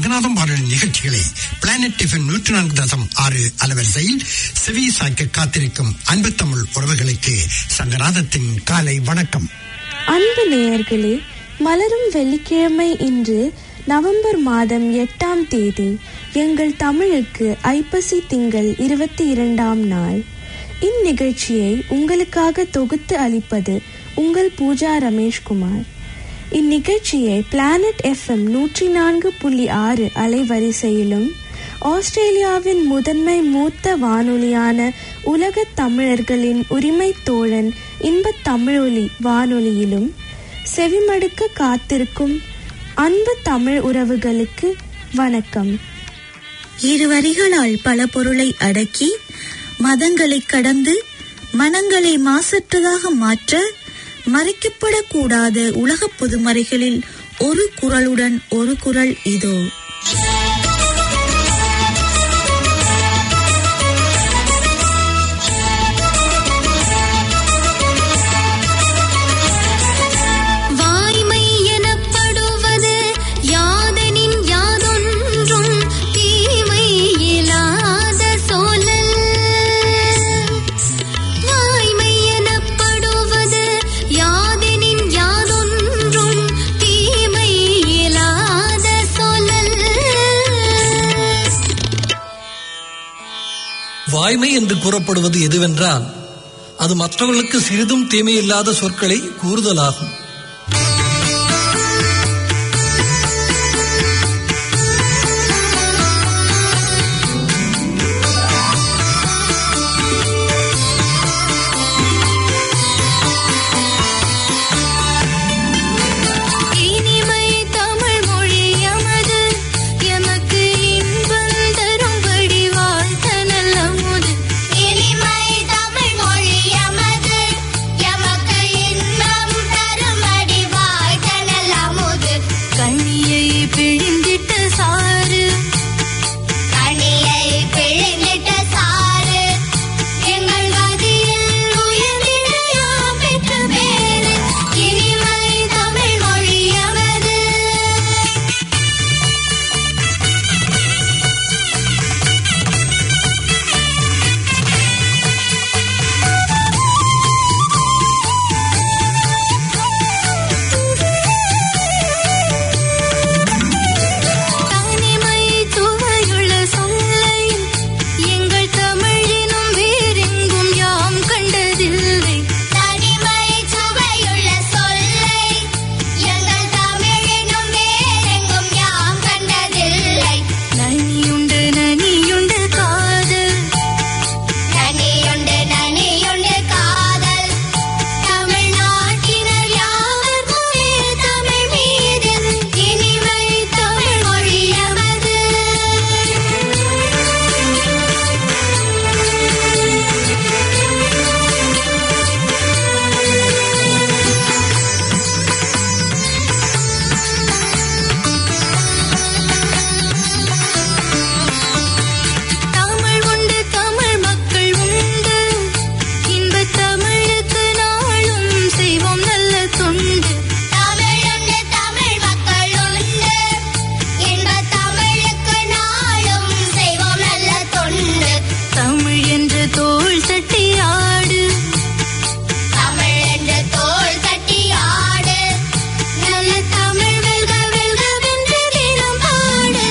சங்கநாதம் வானொலி நிகழ்ச்சிகளை planet FM நூற்றி நான்கு தசம் ஆறு அலவரிசையில் செவி சாய்க்க காத்திருக்கும் அன்பு தமிழ் உறவுகளுக்கு சங்கநாதத்தின் காலை வணக்கம் அன்பு நேயர்களே மலரும் வெள்ளிக்கிழமை இன்று நவம்பர் மாதம் எட்டாம் தேதி எங்கள் தமிழுக்கு ஐப்பசி திங்கள் இருபத்தி இரண்டாம் நாள் இந்நிகழ்ச்சியை உங்களுக்காக தொகுத்து அளிப்பது உங்கள் பூஜா ரமேஷ்குமார் இந்நிகழ்ச்சியை பிளானட் எஃப்எம் நூற்றி நான்கு புள்ளி ஆறு அலைவரிசையிலும் ஆஸ்திரேலியாவின் முதன்மை மூத்த வானொலியான உலகத் தமிழர்களின் உரிமை தோழன் இன்பத் தமிழொலி வானொலியிலும் செவிமடுக்க காத்திருக்கும் அன்பு தமிழ் உறவுகளுக்கு வணக்கம் இரு வரிகளால் பல பொருளை அடக்கி மதங்களை கடந்து மனங்களை மாசற்றதாக மாற்ற மறைக்கப்படக்கூடாத உலக பொதுமறைகளில் ஒரு குரலுடன் ஒரு குரல் இதோ வாய்மை எனப்படுவது யாதனின் யாதொன்றும் தீமை இல்லாத சொல்லல் வாய்மை எனப்படுவது யாதனின் யாதொன்றும் தீமை இல்லாத சொல்லல் வாய்மை என்று கூறப்படுவது எதுவென்றால் அது மற்றவர்களுக்கு சிறிதும் தீமையில்லாத சொற்களை கூறுதலாகும் இனிமை தமிழ் மொழி எமது எமக்கு இன்பம் தரும்படி வாழ்த்த நல்ல முது இனிமை தமிழ் மொழி எமது எமக்கு இன்பம் தரும்படி வாழ்த்த நல்ல முது கனியை பிழிந்திட்ட சாறு கனியை பிழிந்திட்ட சாறு எங்கள் கதியில் உயர்ந்திட யாம் பெற்ற பேரு இனிமை தமிழ் மொழி எமது தனிமை சுவையுள்ள சொல்லை எங்கள் தமிழினும் வேறெங்கும் யாம் கண்டதில்லை தனிமை சுவையுள்ள சொல்லை எங்கள் தமிழினும் வேறெங்கும் யாம் கண்டதில்லை நனியுண்டு நனியுண்டு காதல் நனியுண்டு நனியுண்டு காதல் தமிழ்நாட்டினர் யாவர் மொழி தமிழ் மீது இனிமை தமிழ் மொழி எமது தமிழ் உண்டு தமிழ் மக்கள் உண்டு இன்பத் தமிழுக்கு நாளும் செய்வோம் நல்ல தொண்டு தமிழ் உண்டு தமிழ் மக்கள் உண்டு இன்பத் தமிழுக்கு நாளும் செய்வோம் நல்ல தொண்டு தமிழ் என்று தோள் தட்டி ஆடு தமிழ் என்று தோள் தட்டி ஆடு நல்ல தமிழ் வெல்க வெல்கவென்று தினம் பாடு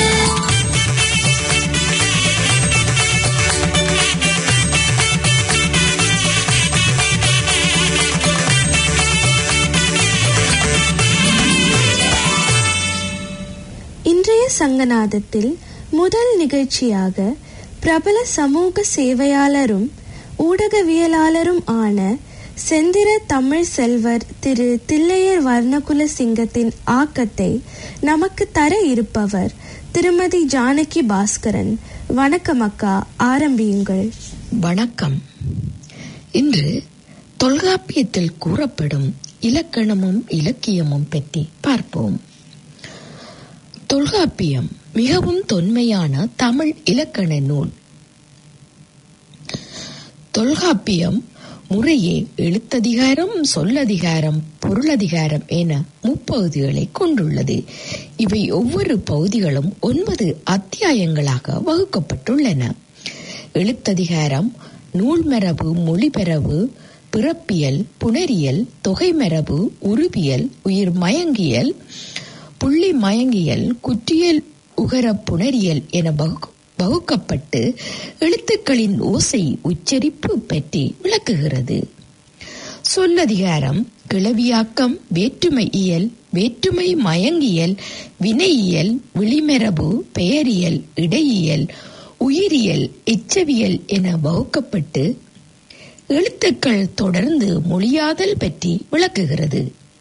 இன்றைய சங்கநாதத்தில் முதல் நிகழ்ச்சியாக பிரபல சமூக சேவையாளரும் ஊடகவியலாளரும் ஆன செந்திர தமிழ் செல்வர் திரு தில்லையர் வர்ணகுல சிங்கத்தின் ஆக்கத்தை நமக்கு தர இருப்பவர் திருமதி ஜானகி பாஸ்கரன் வணக்கம் அக்கா ஆரம்பியுங்கள் வணக்கம் இன்று தொல்காப்பியத்தில் கூறப்படும் இலக்கணமும் இலக்கியமும் பற்றி பார்ப்போம் தொல்காப்பியம் மிகவும் தொன்மையான தமிழ் இலக்கண நூல் தொல்காப்பியம் முறையே எழுத்ததிகாரம் சொல்லதிகாரம் பொருளதிகாரம் என முப்பகுதிகளை கொண்டுள்ளது இவை ஒவ்வொரு பகுதிகளும் ஒன்பது அத்தியாயங்களாக வகுக்கப்பட்டுள்ளன எழுத்ததிகாரம் நூல்மரபு மொழிபெறவு பிறப்பியல் புணரியல் தொகைமரபு உருவியல் உயிர் மயங்கியல் புள்ளி மயங்கியல் குற்றியல் உகர புணரியல் என வகு- வகுக்கப்பட்டு எழுத்துக்களின் ஓசை உச்சரிப்பு பற்றி விளக்குகிறது சொல்லதிகாரம் கிளவியாக்கம் வேற்றுமை இயல் வேற்றுமை மயங்கியல் வினையியல் விளிமரபு பெயரியல் இடையியல் உயிரியல் எச்சவியல் என வகுக்கப்பட்டு எழுத்துக்கள் தொடர்ந்து மொழியாதல் பற்றி விளக்குகிறது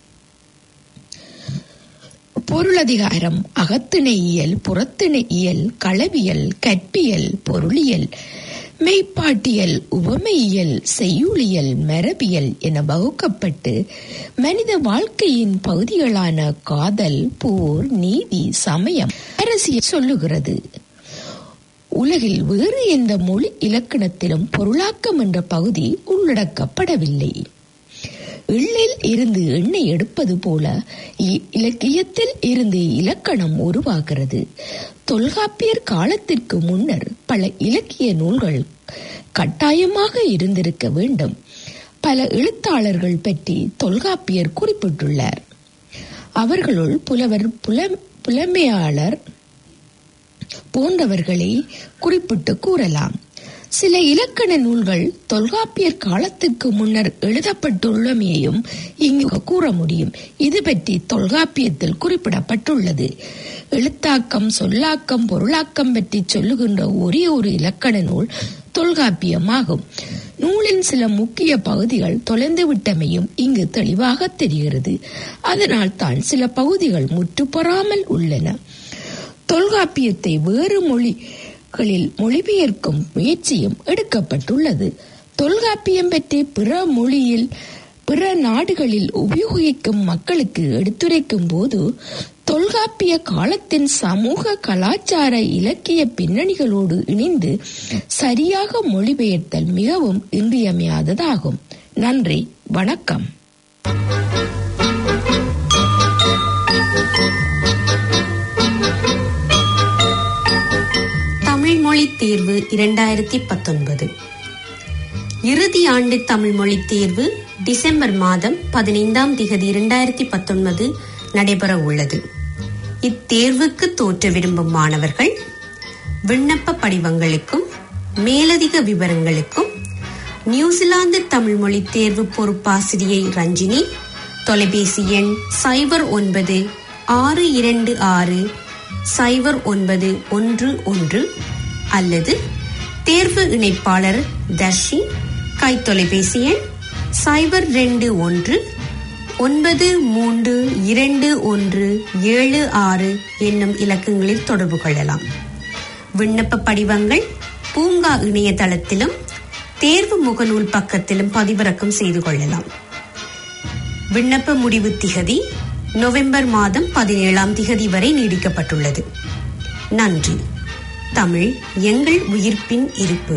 பொருளதிகாரம் அகத்திணையியல் புறத்திணையியல் களவியல் கற்பியல் பொருளியல் மெய்ப்பாட்டியல் உவமையியல் செய்யுளியல் மரபியல் என வகுக்கப்பட்டு மனித வாழ்க்கையின் பகுதிகளான காதல் போர் நீதி சமயம் அரசியல் சொல்லுகிறது உலகில் வேறு எந்த மொழி இலக்கணத்திலும் பொருளாக்கம் என்ற பகுதி உள்ளடக்கப்படவில்லை எள்ளில் இருந்து எண்ணெய் எடுப்பது போல இ- இலக்கியத்தில் இருந்து இலக்கணம் உருவாகிறது தொல்காப்பியர் காலத்திற்கு முன்னர் பல இலக்கிய நூல்கள் கட்டாயமாக இருந்திருக்க வேண்டும் பல எழுத்தாளர்கள் பற்றி தொல்காப்பியர் குறிப்பிட்டுள்ளார் அவர்களுள் புலவர் புல புலமையாளர் போன்றவர்களை குறிப்பிட்டு கூறலாம் சில இலக்கண நூல்கள் தொல்காப்பியர் காலத்துக்கு முன்னர் எழுதப்பட்டுள்ளமையையும் இங்கு கூற முடியும் இது பற்றி தொல்காப்பியத்தில் குறிப்பிடப்பட்டுள்ளது எழுத்தாக்கம் சொல்லாக்கம் பொருளாக்கம் பற்றி சொல்லுகின்ற ஒரே ஒரு இலக்கண நூல் தொல்காப்பியமாகும் நூலின் சில முக்கிய பகுதிகள் தொலைந்து விட்டமையும் இங்கு தெளிவாக தெரிகிறது அதனால் தான் சில பகுதிகள் முற்றுப்பெறாமல் உள்ளன தொல்காப்பியத்தை வேறு மொழிகளில் மொழிபெயர்க்கும் முயற்சியும் எடுக்கப்பட்டுள்ளது தொல்காப்பியம் பற்றி பிற மொழியில் பிற நாடுகளில் உபயோகிக்கும் மக்களுக்கு எடுத்துரைக்கும் போது தொல்காப்பிய காலத்தின் சமூக கலாச்சார இலக்கிய பின்னணிகளோடு இணைந்து சரியாக மொழிபெயர்த்தல் மிகவும் இன்றியமையாததாகும் நன்றி வணக்கம் தமிழ் மொழி தேர்வு இரண்டாயிரத்தி பத்தொன்பது இறுதி ஆண்டு தமிழ் மொழி தேர்வு டிசம்பர் மாதம் பதினைந்தாம் திகதி இரண்டாயிரத்தி பத்தொன்பது நடைபெற உள்ளது இத்தேர்வுக்கு தோற்ற விரும்பும் மாணவர்கள் விண்ணப்ப படிவங்களுக்கும் மேலதிக விவரங்களுக்கும் நியூசிலாந்து தமிழ் மொழி தேர்வு பொறுப்பாசிரியை ரஞ்சினி தொலைபேசி எண் சைபர் ஒன்பது ஆறு இரண்டு ஆறு சைபர் ஒன்பது ஒன்று ஒன்று அல்லது தேர்வு இணைப்பாளர் தர்ஷி கைத்தொலைபேசி எண் சைபர் ரெண்டு ஒன்று ஒன்பது மூன்று இரண்டு ஒன்று ஏழு ஆறு என்னும் இலக்கங்களில் தொடர்பு கொள்ளலாம் விண்ணப்ப படிவங்கள் பூங்கா இணையதளத்திலும் தேர்வு முகநூல் பக்கத்திலும் பதிவிறக்கம் செய்து கொள்ளலாம் விண்ணப்ப முடிவு திகதி நவம்பர் மாதம் பதினேழாம் திகதி வரை நீடிக்கப்பட்டுள்ளது நன்றி தமிழ் எங்கள் உயிர்ப்பின் இருப்பு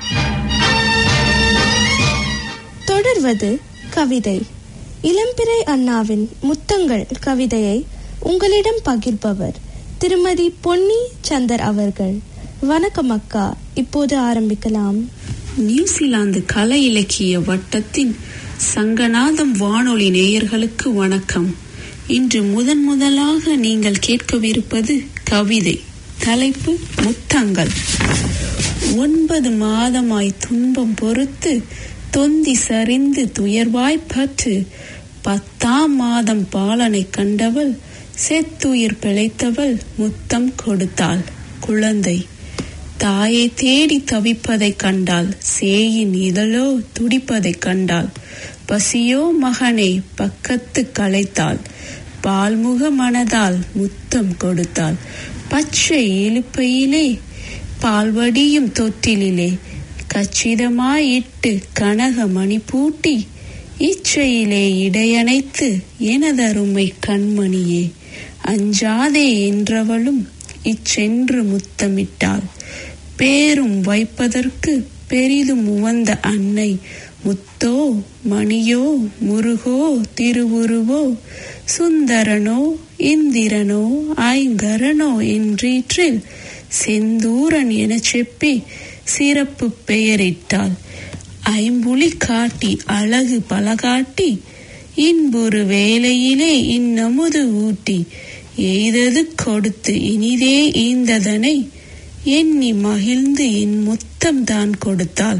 தொடர்வது கவிதை இளம்பிறை அண்ணாவின் முத்தங்கள் கவிதையை உங்களிடம் பகிர்பவர் திருமதி பொன்னி சந்தர் அவர்கள் வணக்கம் அக்கா இப்போது ஆரம்பிக்கலாம் நியூசிலாந்து கலை இலக்கிய வட்டத்தின் சங்கநாதம் வானொலி நேயர்களுக்கு வணக்கம் இன்று முதன் முதலாக நீங்கள் கேட்கவிருப்பது கவிதை தலைப்பு முத்தங்கள் ஒன்பது மாதமாய் துன்பம் பொறுத்து தொந்தி சரிந்து துயர்வாய் பற்று பத்தாம் மாதம் பாலனை கண்டவள் செத்துயிர் பிழைத்தவள் முத்தம் கொடுத்தாள் குழந்தை தாயை தேடி தவிப்பதைக் கண்டாள் சேயின் இதழோ துடிப்பதைக் கண்டாள் பசியோ மகனை பக்கத்து களைத்தாள் பால்முக மனதால் முத்தம் கொடுத்தாள் பச்சை இழுப்பையிலே பால்வடியும் தொட்டிலிலே கச்சிதமாயிட்டு கனக மணி பூட்டி இச்சையிலே இடையணைத்து எனதருமை கண்மணியே அஞ்சாதே என்றவளும் இச்சென்று முத்தமிட்டாள் பேரும் வைப்பதற்கு பெரிதும் உவந்த அன்னை முத்தோ மணியோ முருகோ திருவுருவோ சுந்தரனோ இந்திரனோ ஐங்கரனோ என்றீற்றில் செந்தூரன் எனச் செப்பி சிறப்பு பெயரிட்டாள் ஐம்புலி காட்டி அழகு பலகாட்டி இன்புறு வேளையிலே இன்னமுது ஊட்டி எய்தது கொடுத்து இனிதே ஈந்ததனை எண்ணி மகிழ்ந்து என் முத்தம் தான் கொடுத்தாள்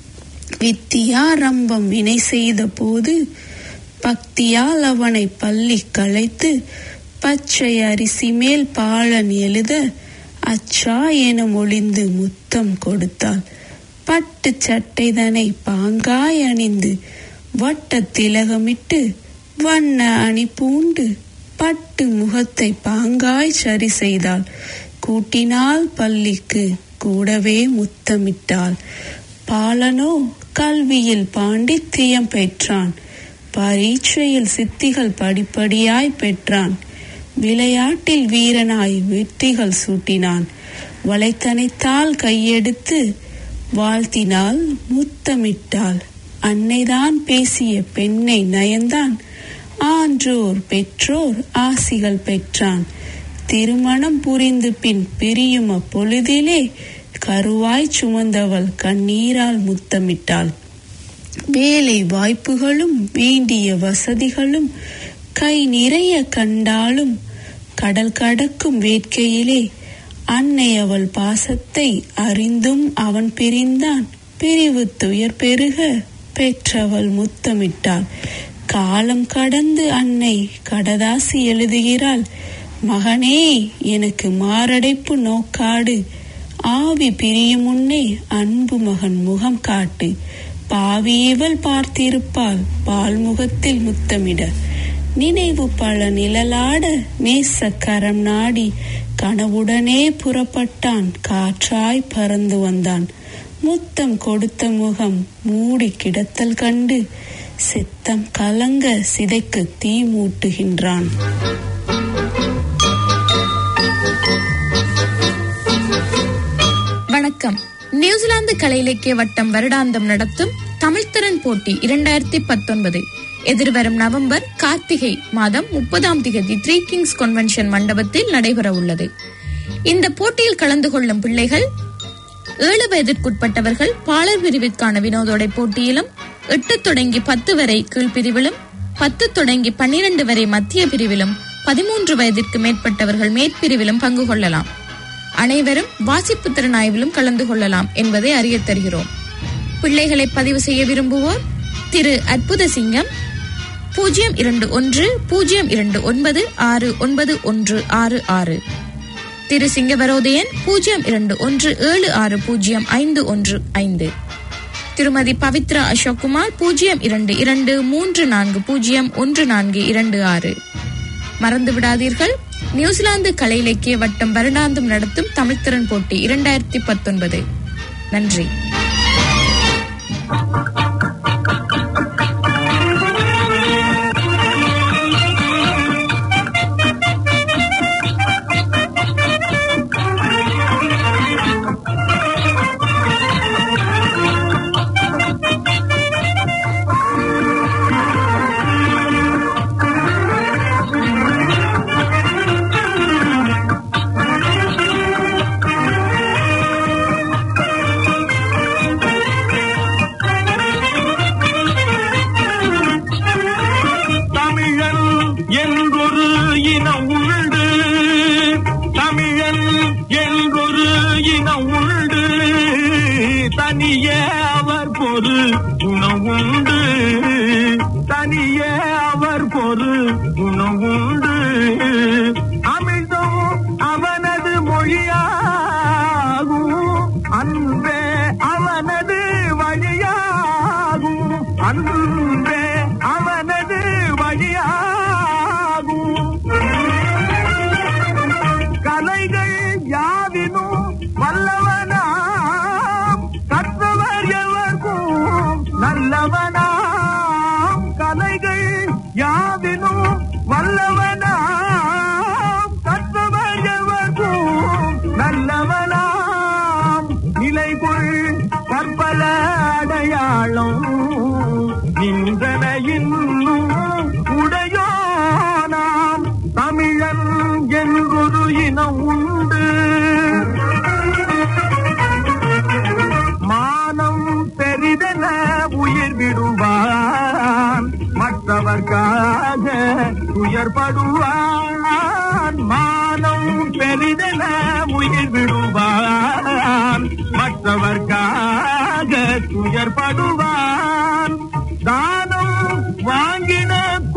வித்தியாரம்பம் வினை செய்த போது பக்தியால் அவனை பள்ளி களைத்து பச்சை அரிசி மேல் பாலன் எழுத அச்சா என மொழிந்து முத்தம் கொடுத்தாள் பட்டு சட்டைதனை பாங்காய் அணிந்து வட்ட திலகமிட்டு வண்ண அணி பூண்டு பட்டு முகத்தை பாங்காய் சரி செய்தாள் கூட்டினாள் பள்ளிக்கு கூடவே முத்தமிட்டாள் பாலனோ கல்வியில் பாண்டித்தியம் பெற்றான் பரீட்சையில் சித்திகள் படிப்படியாய் பெற்றான் விளையாட்டில் வீரனாய் வெற்றிகள் சூட்டினான் வளைத்தனைத்தால் கையெடுத்து வாழ்த்தினாள் முத்தமிட்டாள் அன்னைதான் பேசிய பெண்ணை நயந்தான் ஆன்றோர் பெற்றோர் ஆசிகள் பெற்றான் திருமணம் புரிந்து பின் பிரியும் அப்பொழுதிலே கருவாய் சுமந்தவள் கண்ணீரால் முத்தமிட்டாள் வேலை வாய்ப்புகளும் வேண்டிய வசதிகளும் கை நிறைய கண்டாலும் கடல் கடக்கும் வேட்கையிலே அன்னை அவள் பாசத்தை அறிந்தும் அவன் பிரிந்தான் பிரிவு துயர் பெருக பெற்றவள் முத்தமிட்டாள் காலம் கடந்து அன்னை கடதாசி எழுதுகிறாள் மகனே எனக்கு மாரடைப்பு நோக்காடு ஆவி பிரியும் முன்னே அன்பு மகன் முகம் காட்டு பாவியவள் பார்த்திருப்பாள் பால் முகத்தில் முத்தமிட நினைவு பல நிழலாட நேச கரம் நாடி கனவுடனே புறப்பட்டான் காற்றாய் பறந்து வந்தான் முத்தம் கொடுத்த முகம் மூடி கிடத்தல் கண்டு சித்தம் கலங்க சிதைக்கு தீ மூட்டுகின்றான் வணக்கம் நியூசிலாந்து கலை இலக்கிய வட்டம் வருடாந்தம் நடத்தும் தமிழ்த்திறன் போட்டி இரண்டாயிரத்தி பத்தொன்பது எதிர்வரும் நவம்பர் கார்த்திகை மாதம் முப்பதாம் திகதி த்ரீ கிங்ஸ் கன்வென்ஷன் மண்டபத்தில் நடைபெற உள்ளது இந்த போட்டியில் கலந்து கொள்ளும் பிள்ளைகள் ஏழு வயதிற்குட்பட்டவர்கள் பாலர் பிரிவிற்கான வினோதோடை போட்டியிலும் எட்டு தொடங்கி பத்து வரை கீழ்பிரிவிலும் பத்து தொடங்கி பன்னிரண்டு வரை மத்திய பிரிவிலும் பதிமூன்று வயதிற்கு மேற்பட்டவர்கள் மேற்பிரிவிலும் பங்கு கொள்ளலாம் அனைவரும் வாசிப்பு திறனாய்விலும் கலந்து கொள்ளலாம் என்பதை அறியத் தருகிறோம் பிள்ளைகளை பதிவு செய்ய விரும்புவோர் திரு அற்புத சிங்கம் பூஜ்ஜியம் இரண்டு ஒன்று பூஜ்ஜியம் இரண்டு ஒன்பது ஆறு ஒன்பது ஒன்று ஆறு ஆறு திரு சிங்கவரோதயன் பூஜ்ஜியம் இரண்டு ஒன்று ஏழு ஆறு பூஜ்ஜியம் ஐந்து ஒன்று ஐந்து திருமதி பவித்ரா அசோக்குமார் பூஜ்ஜியம் இரண்டு இரண்டு மூன்று நான்கு பூஜ்ஜியம் ஒன்று நான்கு இரண்டு ஆறு மறந்து விடாதீர்கள் நியூசிலாந்து கலை இலக்கிய வட்டம் வருடாந்தம் நடத்தும் தமிழ்த்திறன் போட்டி இரண்டாயிரத்தி பத்தொன்பது நன்றி தமிழன் என்றொரு இனம் உண்டு தமிழன் என்றொரு இனம் உண்டு தனியே அவர் பொரு குணவுண்டு தனியே அவர் பொரு குணவுண்டு அமிழ்தும் அவனது மொழியாகும் அன்பே அவனது வழியாகும் அன்பே அவனது வழியாகும் கலைகள் யாவினும் வல்லவனாம் கற்றவர் எவர்க்கும் நல்லவனாம் கலைகள் யாவினும் வல்லவனாம் கற்றவர் எவர்க்கும் நல்லவனாம் நிலைகுள் கற்பல அடையாளம் நின்றன இன்னும் உடையோனாம் தமிழன் என்றொரு இனம் உண்டு மானம் பெரிதென உயிர் விடுவான் மற்றவர்க்காக துயர்படுவான் மானம் பெரிதென உயிர் விடுவான் மற்றவர்க்காக துயர்படுவான் தானம் வாங்கின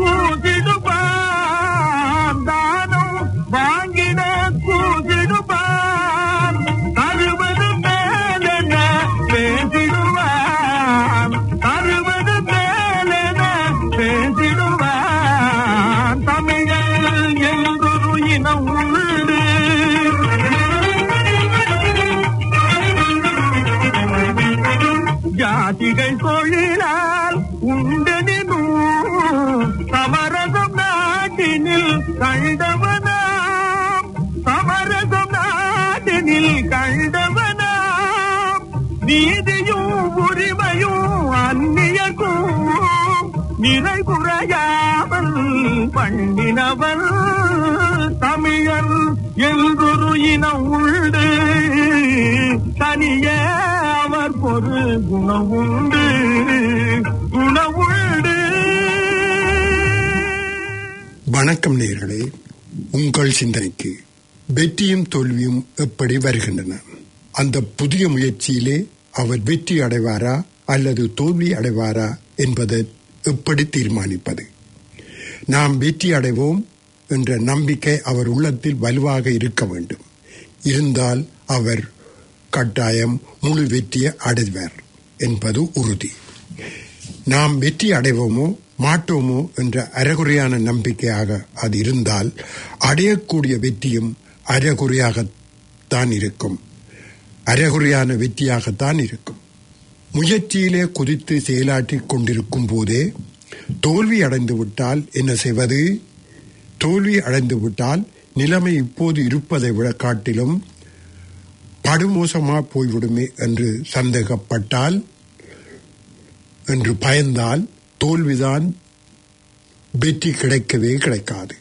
கூதிடுவான் தானம் வாங்கின கூதிடுவான் தருவது மேலென பேசிடுவான் தருவது மேலென பேசிடுவான் தமிழன் என்றொரு இனம் உண்டு ஜாதிகள் தொழிலால் உண்டெனும் சமரசம் நாட்டினில் கண்டவனாம் சமரசம் நாட்டினில் கண்டவனாம் நீதியும் உரிமையும் அந்நியக்கும் நிறை குறையாமல் பண்ணினவன் தமிழன் என்றொரு இனம் உண்டு தனியே அவர் பொரு குணம் உண்டு குணவுண்டு வணக்கம் நேர்களே உங்கள் சிந்தனைக்கு வெற்றியும் தோல்வியும் எப்படி வருகின்றன அந்த புதிய முயற்சியிலே அவர் வெற்றி அடைவாரா அல்லது தோல்வி அடைவாரா என்பதை எப்படி தீர்மானிப்பது நாம் வெற்றி அடைவோம் என்ற நம்பிக்கை அவர் உள்ளத்தில் வலுவாக இருக்க வேண்டும் இருந்தால் அவர் கட்டாயம் முழு வெற்றியை அடைவார் என்பது உறுதி நாம் வெற்றி அடைவோமோ மாட்டோமோ என்ற அறகுறையான நம்பிக்கையாக அது இருந்தால் அடையக்கூடிய வெற்றியும் அறகுறையாகத்தான் இருக்கும் அறகுறையான வெற்றியாகத்தான் இருக்கும் முயற்சியிலே குதித்து செயலாற்றிக் கொண்டிருக்கும் போதே தோல்வி அடைந்து விட்டால் என்ன செய்வது தோல்வி அடைந்து விட்டால் நிலைமை இப்போது இருப்பதை விட காட்டிலும் படுமோசமா போய்விடுமே என்று சந்தேகப்பட்டால் என்று பயந்தால் தோல்விதான் வெற்றி கிடைக்கவே கிடைக்காது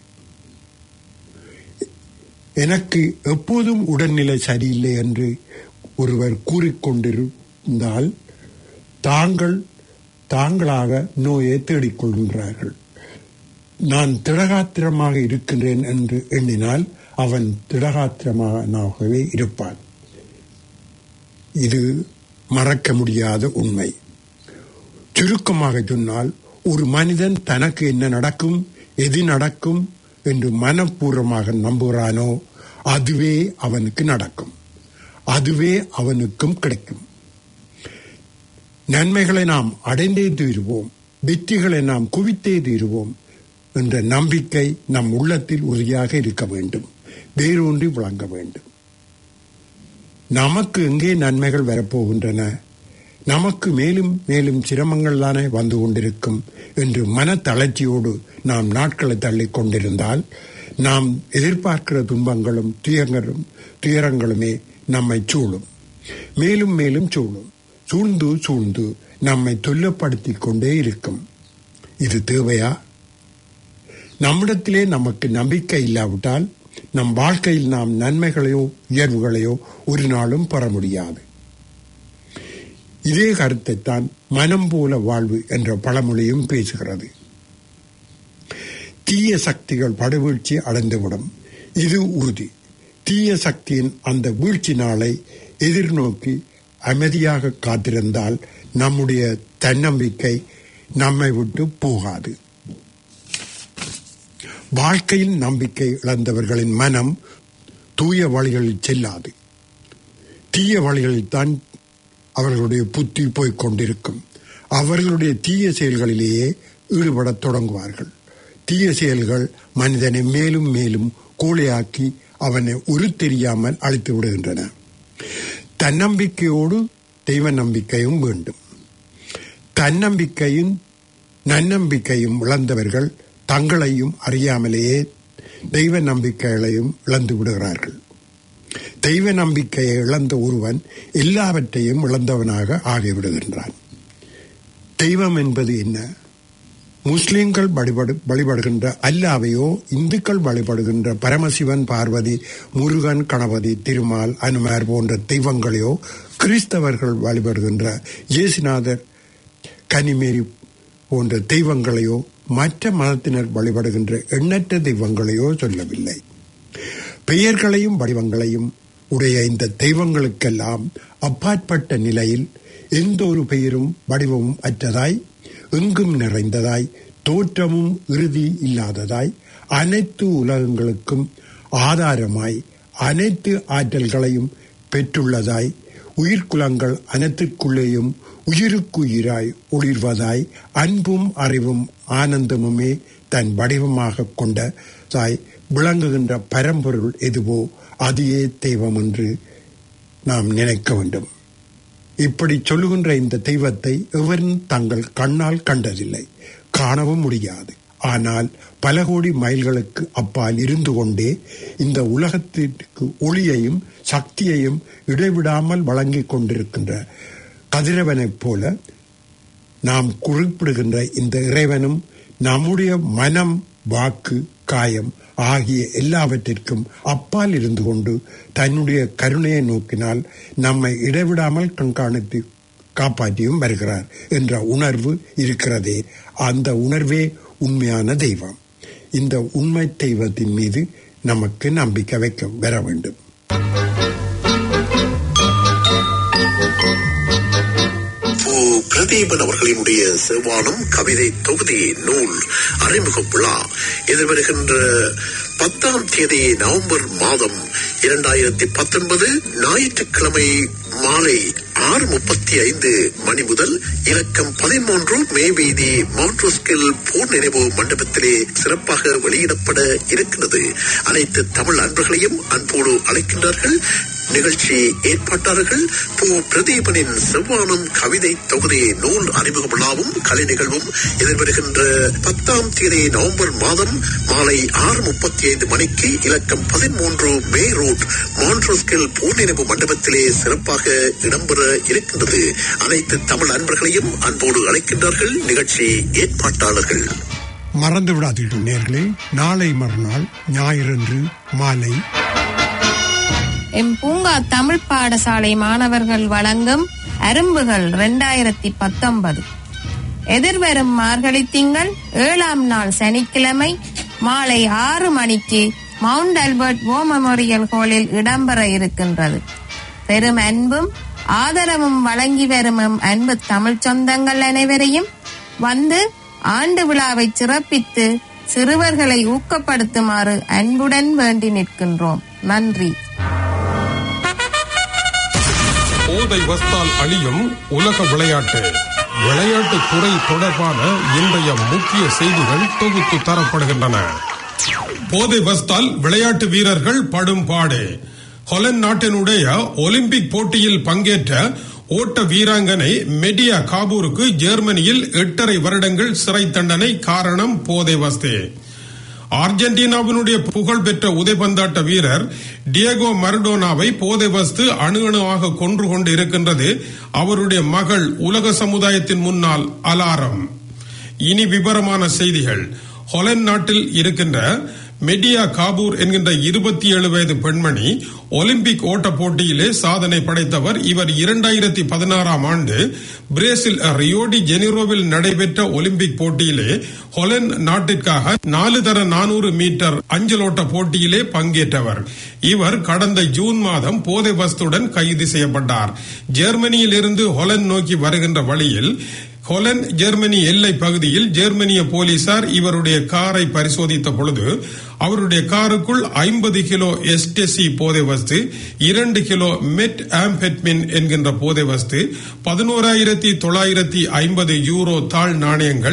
எனக்கு எப்போதும் உடல்நிலை சரியில்லை என்று ஒருவர் கூறிக்கொண்டிருந்தால் தாங்கள் தாங்களாக நோயை தேடிக்கொள்கின்றார்கள் நான் திடகாத்திரமாக இருக்கின்றேன் என்று எண்ணினால் அவன் திடகாத்திரமாகவே இருப்பான் இது மறக்க முடியாத உண்மை சுருக்கமாக சொன்னால் ஒரு மனிதன் தனக்கு என்ன நடக்கும் எது நடக்கும் என்று மனப்பூர்வமாக நம்புகிறானோ அதுவே அவனுக்கு நடக்கும் அதுவே அவனுக்கும் கிடைக்கும் நன்மைகளை நாம் அடைந்தே தீருவோம் வெற்றிகளை நாம் குவித்தே தீருவோம் என்ற நம்பிக்கை நம் உள்ளத்தில் உறுதியாக இருக்க வேண்டும் வேரூன்றி விளங்க வேண்டும் நமக்கு எங்கே நன்மைகள் வரப்போகின்றன நமக்கு மேலும் மேலும் சிரமங்கள் தானே வந்து கொண்டிருக்கும் என்று மன தளர்ச்சியோடு நாம் நாட்களை தள்ளிக் கொண்டிருந்தால் நாம் எதிர்பார்க்கிற துன்பங்களும் துயரங்களும் துயரங்களுமே நம்மை சூழும் மேலும் மேலும் சூழும் சூழ்ந்து சூழ்ந்து நம்மை தொல்லப்படுத்திக் கொண்டே இருக்கும் இது தேவையா நம்மிடத்திலே நமக்கு நம்பிக்கை இல்லாவிட்டால் நம் வாழ்க்கையில் நாம் நன்மைகளையோ உயர்வுகளையோ ஒரு நாளும் பெற முடியாது இதே கருத்தைத்தான் மனம் போல வாழ்வு என்ற பழமொழியும் பேசுகிறது தீய சக்திகள் படுவீழ்ச்சி அடைந்துவிடும் இது உறுதி தீய சக்தியின் அந்த வீழ்ச்சி நாளை எதிர்நோக்கி அமைதியாக காத்திருந்தால் நம்முடைய தன்னம்பிக்கை நம்மை விட்டு போகாது வாழ்க்கையில் நம்பிக்கை இழந்தவர்களின் மனம் தூய வழிகளில் செல்லாது தீய வழிகளில் தான் அவர்களுடைய புத்தி போய்க் கொண்டிருக்கும் அவர்களுடைய தீய செயல்களிலேயே ஈடுபடத் தொடங்குவார்கள் தீய செயல்கள் மனிதனை மேலும் மேலும் கோழையாக்கி அவனை உரு தெரியாமல் அழித்து விடுகின்றன தன்னம்பிக்கையோடு தெய்வ நம்பிக்கையும் வேண்டும் தன்னம்பிக்கையும் நன்னம்பிக்கையும் இழந்தவர்கள் தங்களையும் அறியாமலேயே தெய்வ நம்பிக்கைகளையும் இழந்து விடுகிறார்கள் தெய்வ நம்பிக்கையை இழந்த ஒருவன் எல்லாவற்றையும் இழந்தவனாக ஆகிவிடுகின்றான் தெய்வம் என்பது என்ன முஸ்லிம்கள் வழிபடு வழிபடுகின்ற அல்லாவையோ இந்துக்கள் வழிபடுகின்ற பரமசிவன் பார்வதி முருகன் கணபதி திருமால் அனுமார் போன்ற தெய்வங்களையோ கிறிஸ்தவர்கள் வழிபடுகின்ற இயேசுநாதர் கனிமேரி போன்ற தெய்வங்களையோ மற்ற மதத்தினர் வழிபடுகின்ற எண்ணற்ற தெய்வங்களையோ சொல்லவில்லை பெயர்களையும் வடிவங்களையும் உடைய இந்த தெய்வங்களுக்கெல்லாம் அப்பாற்பட்ட நிலையில் எந்த ஒரு பெயரும் வடிவமும் அற்றதாய் எங்கும் நிறைந்ததாய் தோற்றமும் இறுதி இல்லாததாய் அனைத்து உலகங்களுக்கும் ஆதாரமாய் அனைத்து ஆற்றல்களையும் பெற்றுள்ளதாய் உயிர்க்குலங்கள் அனைத்திற்குள்ளேயும் உயிருக்குயிராய் ஒளிர்வதாய் அன்பும் அறிவும் ஆனந்தமுமே தன் வடிவமாக கொண்டதாய் விளங்குகின்ற பரம்பொருள் எதுவோ அதையே தெய்வம் என்று நாம் நினைக்க வேண்டும் இப்படி சொல்லுகின்ற இந்த தெய்வத்தை எவரும் தங்கள் கண்ணால் கண்டதில்லை காணவும் முடியாது ஆனால் பல கோடி மைல்களுக்கு அப்பால் இருந்து கொண்டே இந்த உலகத்திற்கு ஒளியையும் சக்தியையும் இடைவிடாமல் வழங்கிக் கொண்டிருக்கின்ற கதிரவனைப் போல நாம் குறிப்பிடுகின்ற இந்த இறைவனும் நம்முடைய மனம் வாக்கு காயம் ஆகிய எல்லாவற்றிற்கும் அப்பால் இருந்து கொண்டு தன்னுடைய கருணையை நோக்கினால் நம்மை இடைவிடாமல் கண்காணித்து காப்பாற்றியும் வருகிறார் என்ற உணர்வு இருக்கிறதே அந்த உணர்வே உண்மையான தெய்வம் இந்த உண்மை தெய்வத்தின் மீது நமக்கு நம்பிக்கை வைக்க வர வேண்டும் பு பிரதீபன் அவர்களினுடைய செவ்வானம் கவிதை தொகுதி நூல் அறிமுக விழா எதிர்வருகின்ற பத்தாம் தேதி நவம்பர் மாதம் இரண்டாயிரத்தி பத்தொன்பது ஞாயிற்றுக்கிழமை மாலை ஆறு முப்பத்தி ஐந்து மணி முதல் இலக்கம் பதிமூன்று மே வீதி மவுண்ட்ரோஸ்கில் போர் நினைவு மண்டபத்திலே சிறப்பாக வெளியிடப்பட இருக்கிறது அனைத்து தமிழ் அன்பர்களையும் அன்போடு அழைக்கின்றார்கள் நிகழ்ச்சி ஏற்பாட்டாளர்கள் பு பிரதீபனின் செவ்வானம் கவிதை தொகுதி நூல் அறிமுக விழாவும் கலை நிகழ்வும் எதிர்வருகின்ற பத்தாம் தேதி நவம்பர் மாதம் மாலை ஆறு முப்பத்தி ஐந்து மணிக்கு இலக்கம் பதிமூன்று மே ரோட் மான்ட்ரோஸ்கில் போர் நினைவு மண்டபத்திலே சிறப்பாக இடம்பெற இருக்கின்றது அனைத்து தமிழ் அன்பர்களையும் அன்போடு அழைக்கின்றார்கள் நிகழ்ச்சி ஏற்பாட்டாளர்கள் மறந்து விடாதீர்கள் நேர்களே நாளை மறுநாள் ஞாயிறன்று மாலை எம் பூங்கா தமிழ் பாடசாலை மாணவர்கள் வழங்கும் அரும்புகள் இரண்டாயிரத்தி பத்தொன்பது எதிர்வரும் மார்கழி திங்கள் ஏழாம் நாள் சனிக்கிழமை மாலை ஆறு மணிக்கு மவுண்ட் ஆல்பர்ட் வோ மெமோரியல் ஹாலில் இடம்பெற இருக்கின்றது பெரும் அன்பும் ஆதரவும் வழங்கி வரும் எம் அன்பு தமிழ் சொந்தங்கள் அனைவரையும் வந்து ஆண்டு விழாவை சிறப்பித்து சிறுவர்களை ஊக்கப்படுத்துமாறு அன்புடன் வேண்டி நிற்கின்றோம் நன்றி போதை வஸ்தால் அழியும் உலக விளையாட்டு விளையாட்டு துறை தொடர்பான இன்றைய முக்கிய செய்திகள் தொகுத்து தரப்படுகின்றன போதை வஸ்தால் விளையாட்டு வீரர்கள் படும் பாடு ஹொலண்ட் நாட்டினுடைய ஒலிம்பிக் போட்டியில் பங்கேற்ற ஓட்ட வீராங்கனை மெடியா காபூருக்கு ஜெர்மனியில் எட்டரை வருடங்கள் சிறை தண்டனை காரணம் போதை வஸ்தே அர்ஜென்டினாவினுடைய புகழ்பெற்ற உதைபந்தாட்ட வீரர் டியகோ மரடோனாவை போதை வஸ்து அணு அணுவாக கொன்று கொண்டு இருக்கின்றது அவருடைய மகள் உலக சமுதாயத்தின் முன்னால் அலாரம் இனி விவரமான செய்திகள் ஹொலண்ட் நாட்டில் இருக்கின்ற மெடியா காபூர் என்கின்ற இருபத்தி ஏழு வயது பெண்மணி ஒலிம்பிக் ஓட்ட போட்டியிலே சாதனை படைத்தவர் இவர் இரண்டாயிரத்தி பதினாறாம் ஆண்டு பிரேசில் ரியோடி ஜெனிரோவில் நடைபெற்ற ஒலிம்பிக் போட்டியிலே ஹொலண்ட் நாட்டிற்காக நாலு தர நானூறு மீட்டர் அஞ்சலோட்ட போட்டியிலே பங்கேற்றவர் இவர் கடந்த ஜூன் மாதம் போதை வஸ்துடன் கைது செய்யப்பட்டார் ஜெர்மனியில் இருந்து ஹொலண்ட் நோக்கி வருகின்ற வழியில் ஹொலண்ட் ஜெர்மனி எல்லை பகுதியில் ஜெர்மனிய போலீசார் இவருடைய காரை பரிசோதித்த பொழுது அவருடைய காருக்குள் ஐம்பது கிலோ எஸ்டெசி போதை வஸ்து இரண்டு கிலோ மெட் ஆம்பெட்மின் என்கின்ற போதை வஸ்து பதினோராயிரத்தி தொள்ளாயிரத்தி ஐம்பது யூரோ தாழ் நாணயங்கள்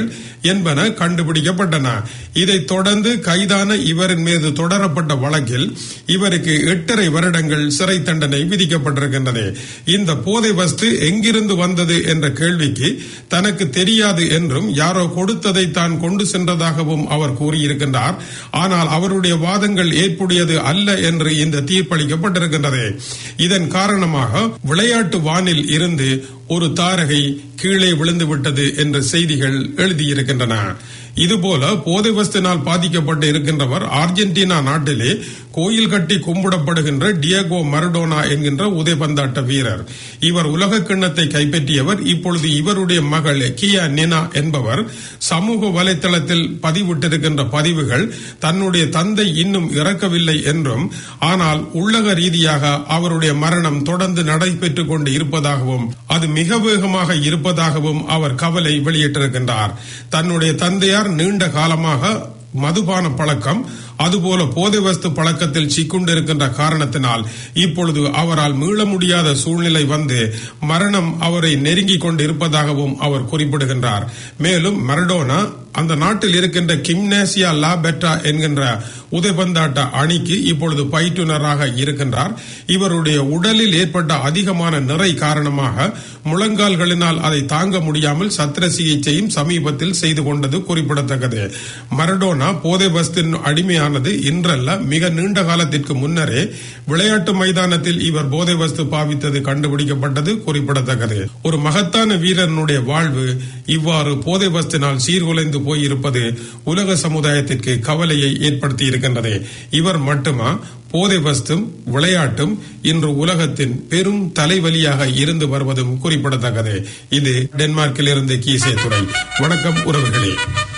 என்பன கண்டுபிடிக்கப்பட்டன இதைத் தொடர்ந்து கைதான இவரின் மீது தொடரப்பட்ட வழக்கில் இவருக்கு எட்டரை வருடங்கள் சிறை தண்டனை விதிக்கப்பட்டிருக்கின்றது இந்த போதை வஸ்து எங்கிருந்து வந்தது என்ற கேள்விக்கு தனக்கு தெரியாது என்றும் யாரோ கொடுத்ததை தான் கொண்டு சென்றதாகவும் அவர் கூறியிருக்கின்றார் ஆனால் அவருடைய வாதங்கள் ஏற்புடையது அல்ல என்று இந்த தீர்ப்பளிக்கப்பட்டிருக்கின்றது இதன் காரணமாக விளையாட்டு வானில் இருந்து ஒரு தாரகை கீழே விழுந்து விட்டது என்ற செய்திகள் எழுதியிருக்கின்றன இதுபோல போதை வஸ்தினால் பாதிக்கப்பட்டு இருக்கின்றவர் அர்ஜென்டினா நாட்டிலே கோயில் கட்டி கும்பிடப்படுகின்ற டியகோ மரடோனா என்கின்ற உதைபந்தாட்ட வீரர் இவர் உலக கிண்ணத்தை கைப்பற்றியவர் இப்பொழுது இவருடைய மகள் கியா நினா என்பவர் சமூக வலைத்தளத்தில் பதிவிட்டிருக்கின்ற பதிவுகள் தன்னுடைய தந்தை இன்னும் இறக்கவில்லை என்றும் ஆனால் உள்ளக ரீதியாக அவருடைய மரணம் தொடர்ந்து நடைபெற்றுக் கொண்டு இருப்பதாகவும் அது மிக வேகமாக இருப்பதாகவும் அவர் கவலை வெளியிட்டிருக்கின்றார் தன்னுடைய தந்தையார் நீண்ட காலமாக மதுபான பழக்கம் அதுபோல போதை வஸ்து பழக்கத்தில் சிக்குண்டிருக்கின்ற காரணத்தினால் இப்பொழுது அவரால் மீள முடியாத சூழ்நிலை வந்து மரணம் அவரை நெருங்கிக் கொண்டு இருப்பதாகவும் அவர் குறிப்பிடுகின்றார் மேலும் மரடோனா அந்த நாட்டில் இருக்கின்ற கிம்னேசியா லா பெட்டா என்கின்ற உதைபந்தாட்ட அணிக்கு இப்பொழுது பயிற்றுனராக இருக்கின்றார் இவருடைய உடலில் ஏற்பட்ட அதிகமான நிறை காரணமாக முழங்கால்களினால் அதை தாங்க முடியாமல் சத்திர சிகிச்சையும் சமீபத்தில் செய்து கொண்டது குறிப்பிடத்தக்கது மரடோனா போதை வஸ்தின் அடிமையானது இன்றல்ல மிக நீண்ட காலத்திற்கு முன்னரே விளையாட்டு மைதானத்தில் இவர் போதை வஸ்து பாவித்தது கண்டுபிடிக்கப்பட்டது குறிப்பிடத்தக்கது ஒரு மகத்தான வீரனுடைய வாழ்வு இவ்வாறு போதை வஸ்தினால் சீர்குலைந்து போயிருப்பது உலக சமுதாயத்திற்கு கவலையை ஏற்படுத்தி இருக்கின்றது இவர் மட்டுமா போதை வஸ்தும் விளையாட்டும் இன்று உலகத்தின் பெரும் தலைவலியாக இருந்து வருவதும் குறிப்பிடத்தக்கது இது டென்மார்க்கில் இருந்து கீசே துறை வணக்கம் உறவுகளே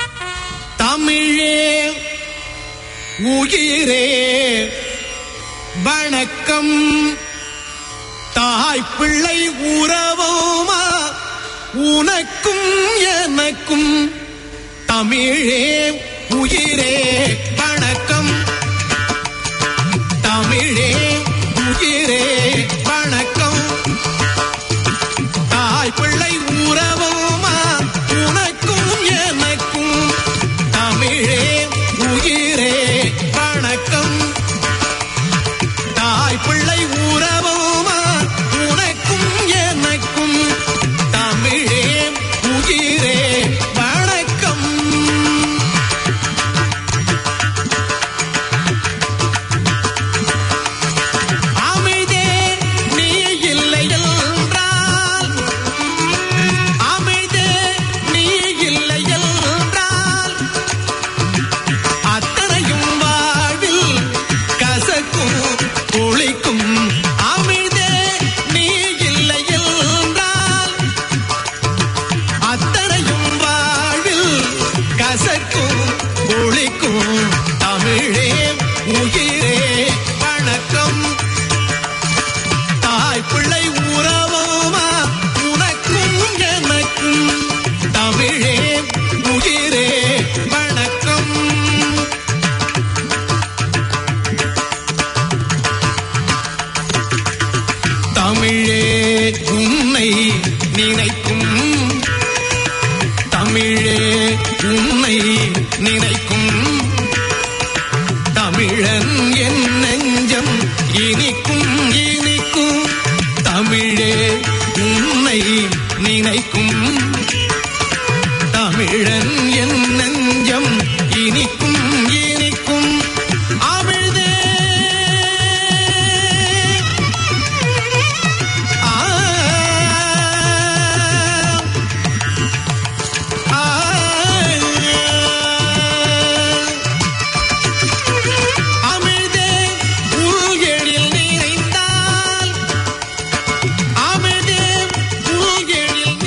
தமிழே உயிரே வணக்கம் தாய் பிள்ளை உறவுமா உனக்கும் எனக்கும் தமிழே உயிரே வணக்கம் தமிழே உயிரே வணக்கம் தாய் பிள்ளை உறவுமா உனக்கும் எனக்கும் தமிழே உயிரே வணக்கம் தாய் பிள்ளை உறவுமா உனக்கும் எனக்கும் தமிழே உயிரே வணக்கம் அமைதே நீ இல்லை என்றால் அமைதே நீ இல்லை என்றால் அத்தனையும் வாழ்வில் கசக்கும் ஒளிக்கும் அமிழ்தே நீ இல்லை என்றால் அத்தனையும் வாழ்வில் கசக்கும் ஒளிக்கும் தமிழே உயிரே வணக்கம் தாய் பிள்ளை உறவுமா உனக்கும் எனக்கும் தமிழே உயிரே வணக்கம் தமிழே உன்னை நினைக்கும் தமிழே உன்னை நினைக்கும் தமிழன் என் நெஞ்சம் இனிக்கும் இனிக்கும் தமிழே உன்னை நினைக்கும் தமிழன் என் நெஞ்சம் இனிக்கும் இனிக்கும் அமிழ்தே ஆ ஆ அமிழ்தே உருகெழில் நிறைந்தால் அமிழ்தே உருகெழில்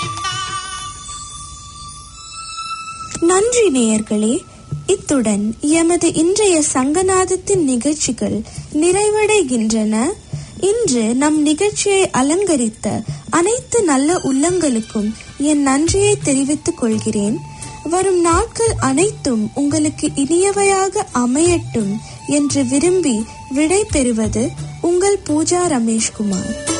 நன்றி நேயர்களே இத்துடன் எமது இன்றைய சங்கநாதத்தின் நிகழ்ச்சிகள் நிறைவடைகின்றன இன்று நம் நிகழ்ச்சியை அலங்கரித்த அனைத்து நல்ல உள்ளங்களுக்கும் என் நன்றியை தெரிவித்துக் கொள்கிறேன் வரும் நாட்கள் அனைத்தும் உங்களுக்கு இனியவையாக அமையட்டும் என்று விரும்பி விடை பெறுவது உங்கள் பூஜா ரமேஷ்குமார்